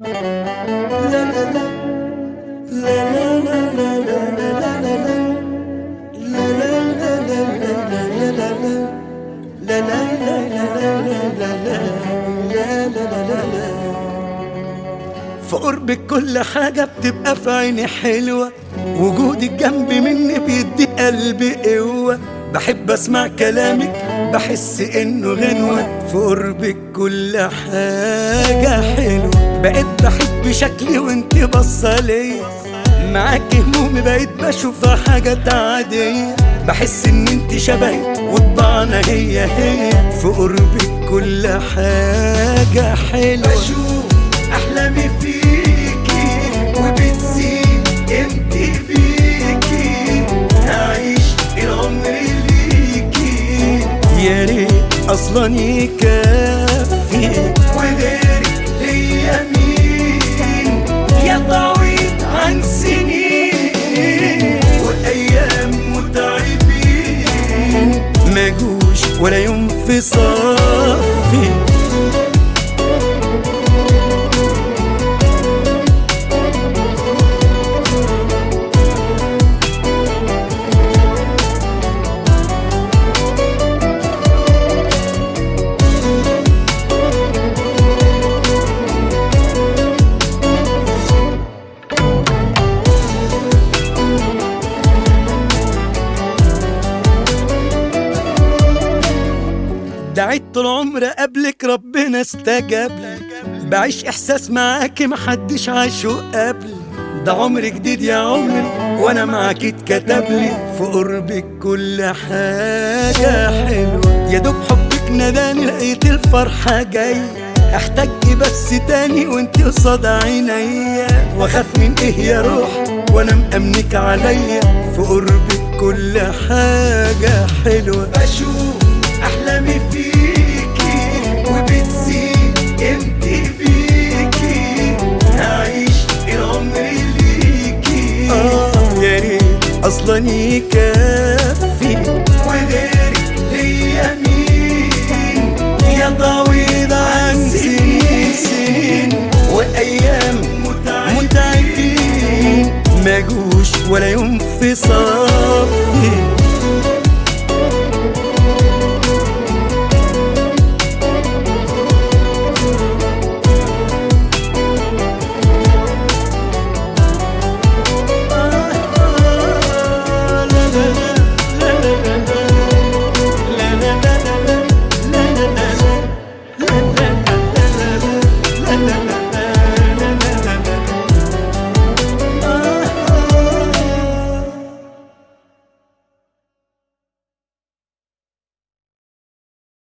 في قربك كل حاجة بتبقى في عيني حلوة وجودك جنبي مني بيدي قلبي قوة بحب اسمع كلامك بحس انه غنوة في قربك كل حاجة حلوة بقيت بحب شكلي وانت بصة ليا معاك همومي بقيت بشوفها حاجات عادية بحس ان انت شبهي وطبعنا هي هي في قربك كل حاجة حلوة بشوف احلامي فيكي وبتزيد قيمتي بيكي هعيش العمر ليكي يا ريت اصلا يكفي وغيرك ليا مين يا طويل عن سنين وايام متعبين ما جوش ولا يوم في صفي دعيت طول عمري قبلك ربنا استجاب لي بعيش احساس معاكي محدش عاشه قبلي ده عمر جديد يا عمري وانا معاكي اتكتب لي في قربك كل حاجة حلوة يا دوب حبك نداني لقيت الفرحة جاية احتاج إيه بس تاني وانت قصاد عينيا واخاف من ايه يا روح وانا مأمنك عليا في قربك كل حاجة حلوة بشوف احلامي فيكي وبتزيد قيمتي بيكي هعيش العمر ليكي اه يا ريت اصلا يكفي وغيرك ليا مين يا طويل عن سنين سنين وايام متعبين ما جوش ولا يوم في صار